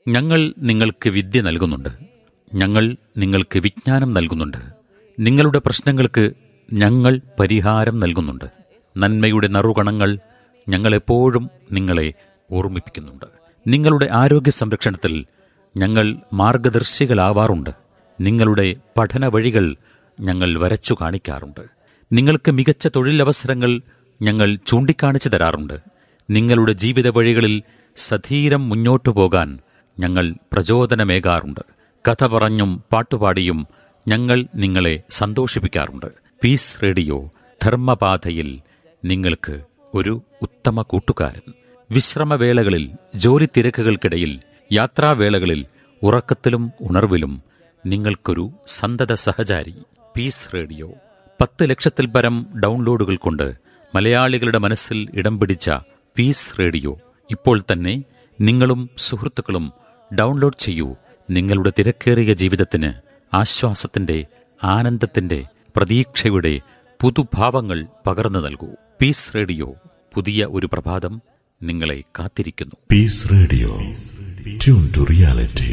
ഞങ്ങൾ നിങ്ങൾക്ക് വിദ്യ നൽകുന്നുണ്ട് ഞങ്ങൾ നിങ്ങൾക്ക് വിജ്ഞാനം നൽകുന്നുണ്ട് നിങ്ങളുടെ പ്രശ്നങ്ങൾക്ക് ഞങ്ങൾ പരിഹാരം നൽകുന്നുണ്ട് നന്മയുടെ നറുകണങ്ങൾ ഞങ്ങളെപ്പോഴും നിങ്ങളെ ഓർമ്മിപ്പിക്കുന്നുണ്ട് നിങ്ങളുടെ ആരോഗ്യ സംരക്ഷണത്തിൽ ഞങ്ങൾ മാർഗദർശികളാവാറുണ്ട് നിങ്ങളുടെ പഠന വഴികൾ ഞങ്ങൾ വരച്ചു കാണിക്കാറുണ്ട് നിങ്ങൾക്ക് മികച്ച തൊഴിലവസരങ്ങൾ ഞങ്ങൾ ചൂണ്ടിക്കാണിച്ചു തരാറുണ്ട് നിങ്ങളുടെ ജീവിത വഴികളിൽ സധീരം മുന്നോട്ടു പോകാൻ ഞങ്ങൾ പ്രചോദനമേകാറുണ്ട് കഥ പറഞ്ഞും പാട്ടുപാടിയും ഞങ്ങൾ നിങ്ങളെ സന്തോഷിപ്പിക്കാറുണ്ട് പീസ് റേഡിയോ ധർമ്മപാതയിൽ നിങ്ങൾക്ക് ഒരു ഉത്തമ കൂട്ടുകാരൻ വിശ്രമവേളകളിൽ ജോലി തിരക്കുകൾക്കിടയിൽ യാത്രാവേളകളിൽ ഉറക്കത്തിലും ഉണർവിലും നിങ്ങൾക്കൊരു സന്തത സഹചാരി പീസ് റേഡിയോ പത്ത് ലക്ഷത്തിൽ പരം ഡൗൺലോഡുകൾ കൊണ്ട് മലയാളികളുടെ മനസ്സിൽ ഇടം പിടിച്ച പീസ് റേഡിയോ ഇപ്പോൾ തന്നെ നിങ്ങളും സുഹൃത്തുക്കളും ഡൗൺലോഡ് ചെയ്യൂ നിങ്ങളുടെ തിരക്കേറിയ ജീവിതത്തിന് ആശ്വാസത്തിന്റെ ആനന്ദത്തിന്റെ പ്രതീക്ഷയുടെ പുതുഭാവങ്ങൾ പകർന്നു നൽകൂ പീസ് റേഡിയോ പുതിയ ഒരു പ്രഭാതം നിങ്ങളെ കാത്തിരിക്കുന്നു Peace Radio. Tune to reality.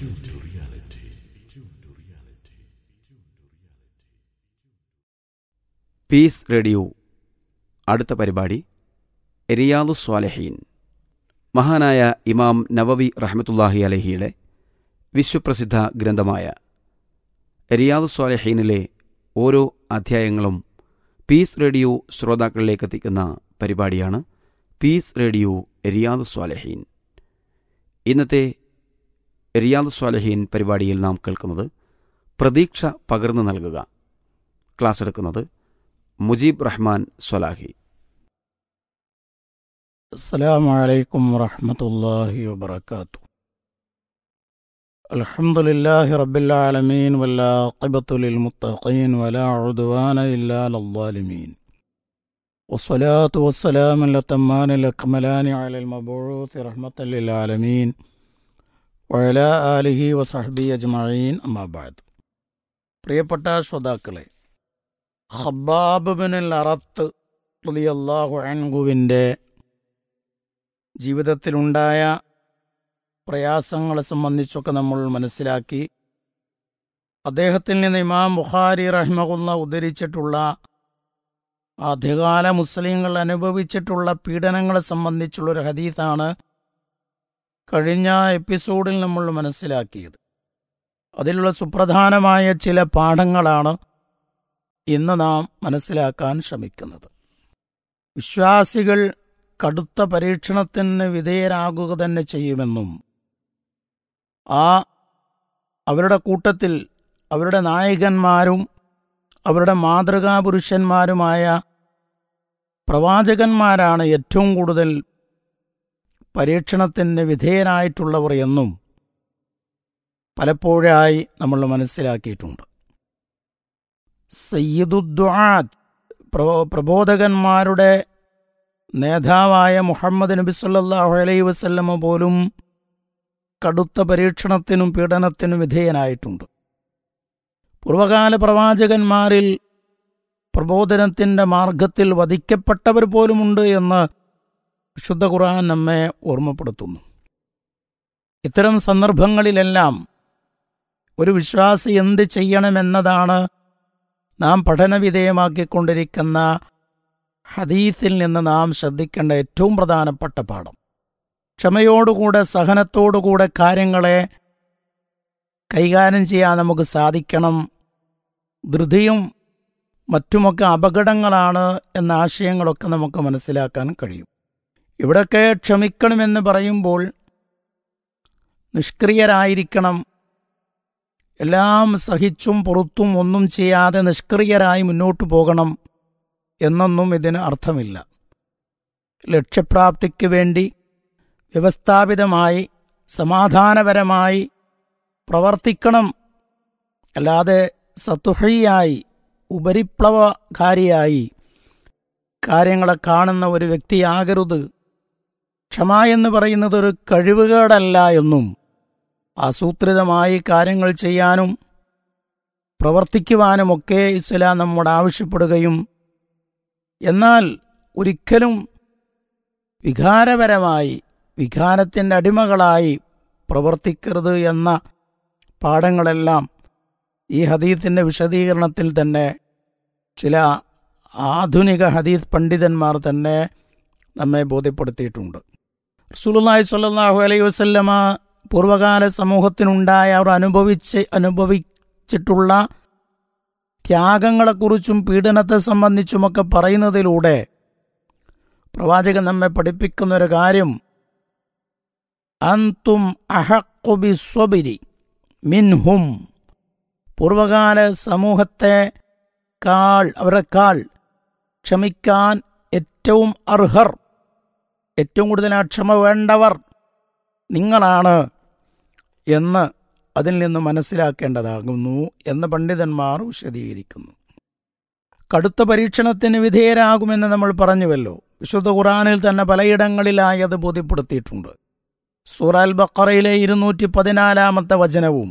Peace radio അടുത്ത പരിപാടി റിയാദു സ്വാലഹീൻ മഹാനായ ഇമാം നവവി റഹ്മത്തുല്ലാഹി അലഹിയുടെ വിശ്വപ്രസിദ്ധ ഗ്രന്ഥമായ റിയാദു സ്വാലഹീനിലെ ഓരോ അധ്യായങ്ങളും പീസ് റേഡിയോ ശ്രോതാക്കളിലേക്ക് എത്തിക്കുന്ന പരിപാടിയാണ് പീസ് റേഡിയോ റിയാദു സ്വാലഹീൻ ഇന്നത്തെ റിയാദു സ്വാലഹീൻ പരിപാടിയിൽ നാം കേൾക്കുന്നത് പ്രതീക്ഷ പകർന്നു നൽകുക ക്ലാസ് എടുക്കുന്നത് മുജീബ് റഹ്മാൻ സ്വലാഹി السلام عليكم ورحمة الله وبركاته الحمد لله رب العالمين والعاقبة للمتقين ولا عدوان إلا على الظالمين والصلاة والسلام الأتمان الأكملان على المبعوث رحمة للعالمين وعلى آله وصحبه أجمعين أما بعد പ്രിയപ്പെട്ട ശ്രോതാക്കളെ ഖബ്ബാബ് ബിൻ അറത്ത് റളിയല്ലാഹു അൻഹുവിൻ്റെ ജീവിതത്തിലുണ്ടായ പ്രയാസങ്ങളെ സംബന്ധിച്ചൊക്കെ നമ്മൾ മനസ്സിലാക്കി അദ്ദേഹത്തിൽ നിന്ന് ഇമാം ബുഖാരി റഹ്മകുല്ല ഉദ്ധരിച്ചിട്ടുള്ള ആദ്യകാല മുസ്ലിങ്ങൾ അനുഭവിച്ചിട്ടുള്ള പീഡനങ്ങളെ സംബന്ധിച്ചുള്ളൊരു ഹദീസാണ് കഴിഞ്ഞ എപ്പിസോഡിൽ നമ്മൾ മനസ്സിലാക്കിയത് അതിലുള്ള സുപ്രധാനമായ ചില പാഠങ്ങളാണ് ഇന്ന് നാം മനസ്സിലാക്കാൻ ശ്രമിക്കുന്നത് വിശ്വാസികൾ കടുത്ത പരീക്ഷണത്തിന് വിധേയരാകുക തന്നെ ചെയ്യുമെന്നും ആ അവരുടെ കൂട്ടത്തിൽ അവരുടെ നായകന്മാരും അവരുടെ മാതൃകാ പുരുഷന്മാരുമായ പ്രവാചകന്മാരാണ് ഏറ്റവും കൂടുതൽ പരീക്ഷണത്തിന് വിധേയരായിട്ടുള്ളവർ എന്നും പലപ്പോഴായി നമ്മൾ മനസ്സിലാക്കിയിട്ടുണ്ട് സയ്യിദുദ്ദുആത്ത് പ്രബോധകന്മാരുടെ നേതാവായ മുഹമ്മദ് നബി സല്ലല്ലാഹു അലൈഹി വസല്ലമ പോലും കടുത്ത പരീക്ഷണത്തിനും പീഡനത്തിനും വിധേയനായിട്ടുണ്ട് പൂർവകാല പ്രവാചകന്മാരിൽ പ്രബോധനത്തിൻ്റെ മാർഗത്തിൽ വധിക്കപ്പെട്ടവർ പോലുമുണ്ട് എന്ന് വിശുദ്ധ ഖുർആൻ നമ്മെ ഓർമ്മപ്പെടുത്തുന്നു ഇത്തരം സന്ദർഭങ്ങളിലെല്ലാം ഒരു വിശ്വാസി എന്ത് ചെയ്യണമെന്നതാണ് നാം പഠനവിധേയമാക്കിക്കൊണ്ടിരിക്കുന്ന ഹദീസിൽ നിന്ന് നാം ശ്രദ്ധിക്കേണ്ട ഏറ്റവും പ്രധാനപ്പെട്ട പാഠം ക്ഷമയോടുകൂടെ സഹനത്തോടുകൂടെ കാര്യങ്ങളെ കൈകാര്യം ചെയ്യാൻ നമുക്ക് സാധിക്കണം ധൃതിയും മറ്റുമൊക്കെ അപകടങ്ങളാണ് എന്ന ആശയങ്ങളൊക്കെ നമുക്ക് മനസ്സിലാക്കാൻ കഴിയും ഇവിടൊക്കെ ക്ഷമിക്കണമെന്ന് പറയുമ്പോൾ നിഷ്ക്രിയരായിരിക്കണം എല്ലാം സഹിച്ചും പുറത്തും ഒന്നും ചെയ്യാതെ നിഷ്ക്രിയരായി മുന്നോട്ടു പോകണം എന്നൊന്നും ഇതിന് അർത്ഥമില്ല ലക്ഷ്യപ്രാപ്തിക്ക് വേണ്ടി വ്യവസ്ഥാപിതമായി സമാധാനപരമായി പ്രവർത്തിക്കണം അല്ലാതെ സത്തുഹയായി ഉപരിപ്ലവകാരിയായി കാര്യങ്ങളെ കാണുന്ന ഒരു വ്യക്തിയാകരുത് ക്ഷമ എന്ന് പറയുന്നത് ഒരു കഴിവുകേടല്ല എന്നും ആസൂത്രിതമായി കാര്യങ്ങൾ ചെയ്യാനും പ്രവർത്തിക്കുവാനുമൊക്കെ ഇസ്ലാം നമ്മോട് ആവശ്യപ്പെടുകയും എന്നാൽ ഒരിക്കലും വികാരപരമായി വികാരത്തിൻ്റെ അടിമകളായി പ്രവർത്തിക്കരുത് എന്ന പാഠങ്ങളെല്ലാം ഈ ഹദീത്തിൻ്റെ വിശദീകരണത്തിൽ തന്നെ ചില ആധുനിക ഹദീസ് പണ്ഡിതന്മാർ തന്നെ നമ്മെ ബോധ്യപ്പെടുത്തിയിട്ടുണ്ട് റസൂലുള്ളാഹി സ്വല്ലല്ലാഹു അലൈഹി വസല്ലമ പൂർവകാല സമൂഹത്തിനുണ്ടായ അവർ അനുഭവിച്ച് അനുഭവിച്ചിട്ടുള്ള ത്യാഗങ്ങളെക്കുറിച്ചും പീഡനത്തെ സംബന്ധിച്ചുമൊക്കെ പറയുന്നതിലൂടെ പ്രവാചകൻ നമ്മെ പഠിപ്പിക്കുന്ന ഒരു കാര്യം അന്തും അഹക്കുബി സ്വബിരി മിൻഹും പൂർവകാല സമൂഹത്തെ കാൾ അവരെക്കാൾ ക്ഷമിക്കാൻ ഏറ്റവും അർഹർ ഏറ്റവും കൂടുതൽ ആ ക്ഷമ വേണ്ടവർ നിങ്ങളാണ് എന്ന് അതിൽ നിന്ന് മനസ്സിലാക്കേണ്ടതാകുന്നു എന്ന് പണ്ഡിതന്മാർ വിശദീകരിക്കുന്നു കടുത്ത പരീക്ഷണത്തിന് വിധേയരാകുമെന്ന് നമ്മൾ പറഞ്ഞുവല്ലോ വിശുദ്ധ ഖുറാനിൽ തന്നെ പലയിടങ്ങളിലായി അത് ബോധ്യപ്പെടുത്തിയിട്ടുണ്ട് സൂറ അൽ ബക്കറയിലെ ഇരുന്നൂറ്റി പതിനാലാമത്തെ വചനവും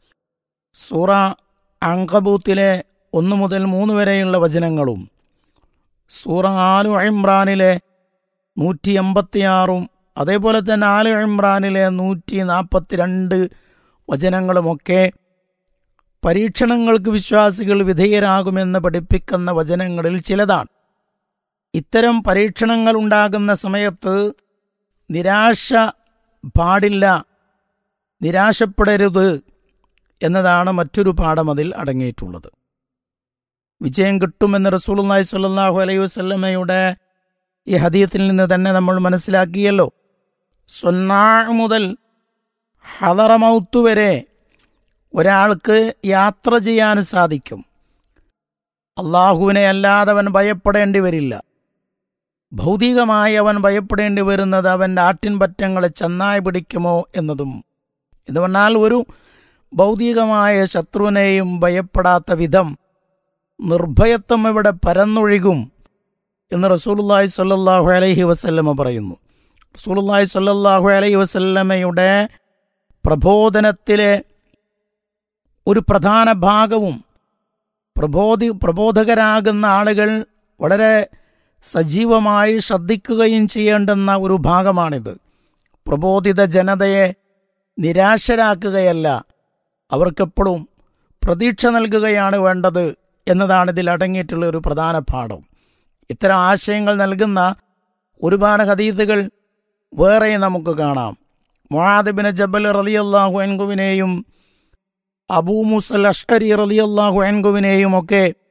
സൂറ അങ്കബൂത്തിലെ ഒന്ന് മുതൽ മൂന്ന് വരെയുള്ള വചനങ്ങളും സൂറ ആലു ഇമ്രാനിലെ നൂറ്റി എൺപത്തിയാറും അതേപോലെ തന്നെ ആലു ഇമ്രാനിലെ നൂറ്റി നാൽപ്പത്തിരണ്ട് വചനങ്ങളുമൊക്കെ പരീക്ഷണങ്ങൾക്ക് വിശ്വാസികൾ വിധേയരാകുമെന്ന് പഠിപ്പിക്കുന്ന വചനങ്ങളിൽ ചിലതാണ് ഇത്തരം പരീക്ഷണങ്ങൾ ഉണ്ടാകുന്ന സമയത്ത് നിരാശ പാടില്ല നിരാശപ്പെടരുത് എന്നതാണ് മറ്റൊരു പാഠം അതിൽ അടങ്ങിയിട്ടുള്ളത് വിജയം കിട്ടുമെന്ന് റസൂലുള്ളാഹി സ്വല്ലല്ലാഹു അലൈഹി വസല്ലമയുടെ ഈ ഹദീയത്തിൽ നിന്ന് തന്നെ നമ്മൾ മനസ്സിലാക്കിയല്ലോ സൊന്നാ മുതൽ ഹലറമൗത്ത് വരെ ഒരാൾക്ക് യാത്ര ചെയ്യാൻ സാധിക്കും അള്ളാഹുവിനെ അല്ലാതെ അവൻ ഭയപ്പെടേണ്ടി വരില്ല ഭൗതികമായി അവൻ ഭയപ്പെടേണ്ടി വരുന്നത് അവൻ്റെ ആട്ടിൻപറ്റങ്ങളെ ചെന്നായി പിടിക്കുമോ എന്നതും എന്ന് പറഞ്ഞാൽ ഒരു ഭൗതികമായ ശത്രുവിനെയും ഭയപ്പെടാത്ത വിധം നിർഭയത്വം ഇവിടെ പരന്നൊഴുകും എന്ന് റസൂലുള്ളാഹി സ്വല്ലല്ലാഹു അലൈഹി വസല്ലമ പറയുന്നു റസൂലുള്ളാഹി സ്വല്ലല്ലാഹു അലൈഹി വസല്ലമയുടെ പ്രബോധനത്തിലെ ഒരു പ്രധാന ഭാഗവും പ്രബോധി പ്രബോധകരാകുന്ന ആളുകൾ വളരെ സജീവമായി ശ്രദ്ധിക്കുകയും ചെയ്യേണ്ടുന്ന ഒരു ഭാഗമാണിത് പ്രബോധിത ജനതയെ നിരാശരാക്കുകയല്ല അവർക്കെപ്പോഴും പ്രതീക്ഷ നൽകുകയാണ് വേണ്ടത് എന്നതാണ് ഇതിൽ അടങ്ങിയിട്ടുള്ള ഒരു പ്രധാന പാഠം ഇത്തരം ആശയങ്ങൾ നൽകുന്ന ഒരുപാട് ഹദീദുകൾ വേറെ നമുക്ക് കാണാം മുഹാദിബിന് ജബൽ റലിയല്ലാഹു അൻകുവിനെയും അബൂ മുസൽ അഷ്കരി റലിയല്ലാഹു അൻകുവിനെയും ഒക്കെ